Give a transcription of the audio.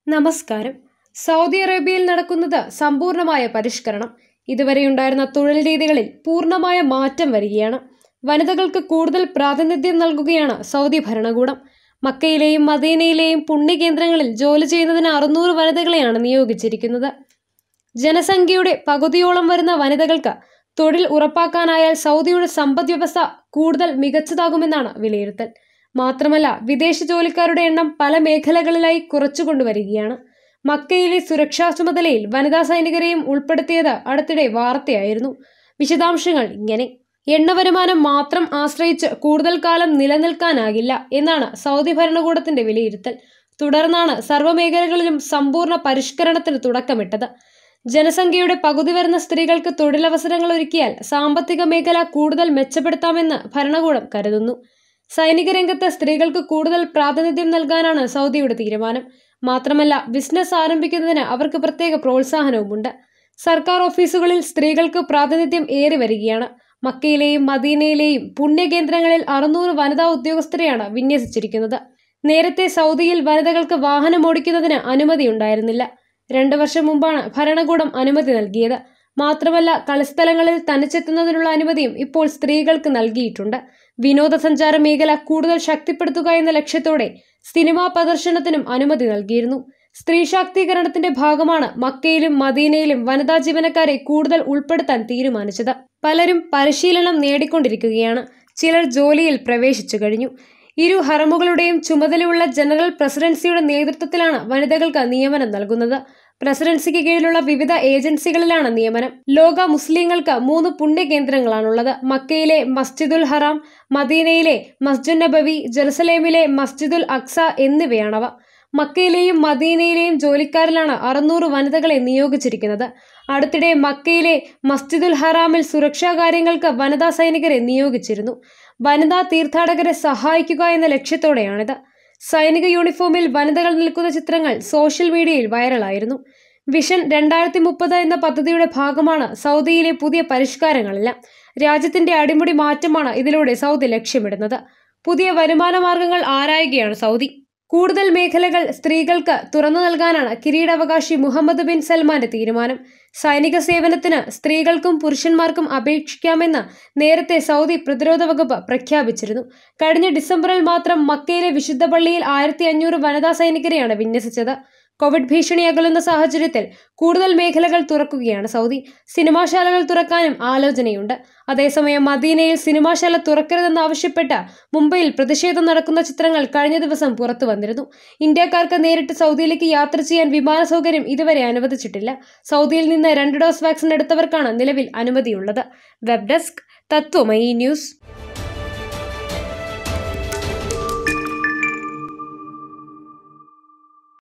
നമസ്കാരം സൗദി അറേബ്യയിൽ നടക്കുന്നത് സമ്പൂർണമായ പരിഷ്കരണം ഇതുവരെയുണ്ടായിരുന്ന തൊഴിൽ രീതികളിൽ പൂർണ്ണമായ മാറ്റം വരികയാണ് വനിതകൾക്ക് കൂടുതൽ പ്രാതിനിധ്യം നൽകുകയാണ് സൗദി ഭരണകൂടം മക്കയിലെയും മദീനയിലെയും പുണ്യകേന്ദ്രങ്ങളിൽ ജോലി ചെയ്യുന്നതിന് അറുന്നൂറ് വനിതകളെയാണ് നിയോഗിച്ചിരിക്കുന്നത് ജനസംഖ്യയുടെ പകുതിയോളം വരുന്ന വനിതകൾക്ക് തൊഴിൽ ഉറപ്പാക്കാനായാൽ സൗദിയുടെ സമ്പദ് വ്യവസ്ഥ കൂടുതൽ മികച്ചതാകുമെന്നാണ് വിലയിരുത്തൽ മാത്രമല്ല വിദേശ ജോലിക്കാരുടെ എണ്ണം പല മേഖലകളിലായി കുറച്ചുകൊണ്ടുവരികയാണ് മക്കയിലെ സുരക്ഷാ ചുമതലയിൽ വനിതാ സൈനികരെയും ഉൾപ്പെടുത്തിയത് അടുത്തിടെ വാർത്തയായിരുന്നു വിശദാംശങ്ങൾ ഇങ്ങനെ എണ്ണ വരുമാനം മാത്രം ആശ്രയിച്ച് കൂടുതൽ കാലം നിലനിൽക്കാനാകില്ല എന്നാണ് സൗദി ഭരണകൂടത്തിന്റെ വിലയിരുത്തൽ തുടർന്നാണ് സർവ്വമേഖലകളിലും സമ്പൂർണ്ണ പരിഷ്കരണത്തിന് തുടക്കമിട്ടത് ജനസംഖ്യയുടെ പകുതി വരുന്ന സ്ത്രീകൾക്ക് തൊഴിലവസരങ്ങൾ ഒരുക്കിയാൽ സാമ്പത്തിക മേഖല കൂടുതൽ മെച്ചപ്പെടുത്താമെന്ന് ഭരണകൂടം കരുതുന്നു സൈനിക രംഗത്ത് സ്ത്രീകൾക്ക് കൂടുതൽ പ്രാതിനിധ്യം നൽകാനാണ് സൗദിയുടെ തീരുമാനം മാത്രമല്ല ബിസിനസ് ആരംഭിക്കുന്നതിന് അവർക്ക് പ്രത്യേക പ്രോത്സാഹനവുമുണ്ട് സർക്കാർ ഓഫീസുകളിൽ സ്ത്രീകൾക്ക് പ്രാതിനിധ്യം ഏറി വരികയാണ് മക്കയിലെയും മദീനയിലെയും പുണ്യകേന്ദ്രങ്ങളിൽ അറുന്നൂറ് വനിതാ ഉദ്യോഗസ്ഥരെയാണ് വിന്യസിച്ചിരിക്കുന്നത് നേരത്തെ സൗദിയിൽ വനിതകൾക്ക് വാഹനം ഓടിക്കുന്നതിന് അനുമതിയുണ്ടായിരുന്നില്ല രണ്ടു വർഷം മുമ്പാണ് ഭരണകൂടം അനുമതി നൽകിയത് മാത്രമല്ല കളിസ്ഥലങ്ങളിൽ തനിച്ചെത്തുന്നതിനുള്ള അനുമതിയും ഇപ്പോൾ സ്ത്രീകൾക്ക് നൽകിയിട്ടുണ്ട് വിനോദസഞ്ചാര മേഖല കൂടുതൽ ശക്തിപ്പെടുത്തുക എന്ന ലക്ഷ്യത്തോടെ സിനിമാ പ്രദർശനത്തിനും അനുമതി നൽകിയിരുന്നു സ്ത്രീ ശാക്തീകരണത്തിന്റെ ഭാഗമാണ് മക്കയിലും മദീനയിലും വനിതാ ജീവനക്കാരെ കൂടുതൽ ഉൾപ്പെടുത്താൻ തീരുമാനിച്ചത് പലരും പരിശീലനം നേടിക്കൊണ്ടിരിക്കുകയാണ് ചിലർ ജോലിയിൽ പ്രവേശിച്ചു കഴിഞ്ഞു ഇരു ഹറമുകളുടെയും ചുമതലയുള്ള ജനറൽ പ്രസിഡൻസിയുടെ നേതൃത്വത്തിലാണ് വനിതകൾക്ക് നിയമനം നൽകുന്നത് പ്രസിഡൻസിക്ക് കീഴിലുള്ള വിവിധ ഏജൻസികളിലാണ് നിയമനം ലോക മുസ്ലിങ്ങൾക്ക് മൂന്ന് പുണ്യകേന്ദ്രങ്ങളാണുള്ളത് മക്കയിലെ മസ്ജിദുൽ ഹറാം മദീനയിലെ മസ്ജിദ് നബവി ജെറുസലേമിലെ മസ്ജിദുൽ അക്സ എന്നിവയാണവ മക്കയിലെയും മദീനയിലെയും ജോലിക്കാരിലാണ് അറുന്നൂറ് വനിതകളെ നിയോഗിച്ചിരിക്കുന്നത് അടുത്തിടെ മക്കയിലെ മസ്ജിദുൽ ഹറാമിൽ സുരക്ഷാ കാര്യങ്ങൾക്ക് വനിതാ സൈനികരെ നിയോഗിച്ചിരുന്നു വനിതാ തീർത്ഥാടകരെ സഹായിക്കുക എന്ന ലക്ഷ്യത്തോടെയാണിത് സൈനിക യൂണിഫോമിൽ വനിതകൾ നിൽക്കുന്ന ചിത്രങ്ങൾ സോഷ്യൽ മീഡിയയിൽ വൈറലായിരുന്നു വിഷൻ രണ്ടായിരത്തി മുപ്പത് എന്ന പദ്ധതിയുടെ ഭാഗമാണ് സൗദിയിലെ പുതിയ പരിഷ്കാരങ്ങളെല്ലാം രാജ്യത്തിന്റെ അടിമുടി മാറ്റമാണ് ഇതിലൂടെ സൗദി ലക്ഷ്യമിടുന്നത് പുതിയ വരുമാന മാർഗങ്ങൾ ആരായുകയാണ് സൗദി കൂടുതൽ മേഖലകൾ സ്ത്രീകൾക്ക് തുറന്നു നൽകാനാണ് കിരീടാവകാശി മുഹമ്മദ് ബിൻ സൽമാന്റെ തീരുമാനം സൈനിക സേവനത്തിന് സ്ത്രീകൾക്കും പുരുഷന്മാർക്കും അപേക്ഷിക്കാമെന്ന് നേരത്തെ സൗദി പ്രതിരോധ വകുപ്പ് പ്രഖ്യാപിച്ചിരുന്നു കഴിഞ്ഞ ഡിസംബറിൽ മാത്രം മക്കയിലെ വിശുദ്ധ പള്ളിയിൽ ആയിരത്തി അഞ്ഞൂറ് വനിതാ സൈനികരെയാണ് വിന്യസിച്ചത് കോവിഡ് ഭീഷണി അകലുന്ന സാഹചര്യത്തിൽ കൂടുതൽ മേഖലകൾ തുറക്കുകയാണ് സൗദി സിനിമാശാലകൾ തുറക്കാനും ആലോചനയുണ്ട് അതേസമയം മദീനയിൽ സിനിമാശാല തുറക്കരുതെന്നാവശ്യപ്പെട്ട് മുംബൈയിൽ പ്രതിഷേധം നടക്കുന്ന ചിത്രങ്ങൾ കഴിഞ്ഞ ദിവസം പുറത്തു വന്നിരുന്നു ഇന്ത്യക്കാർക്ക് നേരിട്ട് സൗദിയിലേക്ക് യാത്ര ചെയ്യാൻ വിമാന സൗകര്യം ഇതുവരെ അനുവദിച്ചിട്ടില്ല സൗദിയിൽ നിന്ന് രണ്ട് ഡോസ് വാക്സിൻ എടുത്തവർക്കാണ് നിലവിൽ അനുമതിയുള്ളത് വെബ് ഡെസ്ക് തത്വമയി ന്യൂസ്